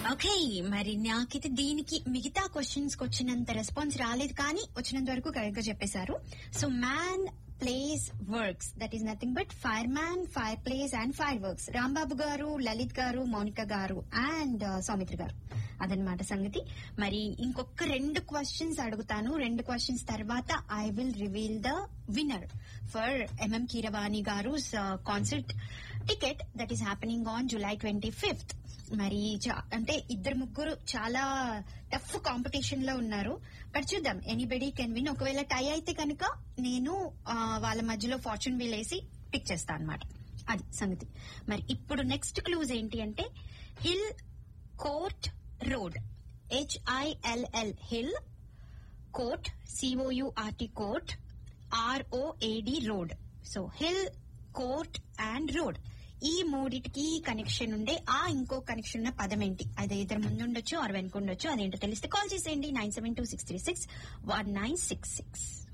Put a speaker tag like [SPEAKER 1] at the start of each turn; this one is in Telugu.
[SPEAKER 1] ఓకే మరి నాకైతే దీనికి మిగతా క్వశ్చన్స్ కి వచ్చినంత రెస్పాన్స్ రాలేదు కానీ వచ్చినంత వరకు కరెక్ట్ గా చెప్పేశారు so man place works that is nothing but fireman fireplace and fireworks Rambabu garu Lalit గారు మౌనిక గారు అండ్ సౌమిత్ర గారు అదనమాట సంగతి మరి ఇంకొక రెండు క్వశ్చన్స్ అడుగుతాను రెండు క్వశ్చన్స్ తర్వాత I will reveal the winner for MM Keeravani garu concert ticket that is happening on July twenty fifth మరి చా- అంటే ఇద్దరు ముగ్గురు చాలా టఫ్ కాంపిటీషన్ లో ఉన్నారు బట్ చూద్దాం ఎనీబడి కెన్ విన్ ఒకవేళ టై అయితే కనుక నేను ఆ, వాళ్ళ మధ్యలో ఫార్చ్యూన్ వీల్ వేసి పిక్ చేస్తాను అనమాట అది సంగతి మరి ఇప్పుడు నెక్స్ట్ క్లూజ్ ఏంటి అంటే hill court road HILL hill court COURT court ROAD road so hill court and road ఈ మూడిటికి కనెక్షన్ ఉండే ఆ ఇంకో కనెక్షన్ ఉన్న పదం ఏంటి అది ఇద్దరు ముందు ఉండొచ్చు ఆరు వెనుక ఉండొచ్చు అదేంటో తెలిస్తే కాల్ చేసేయండి nine seven two six three six one nine six six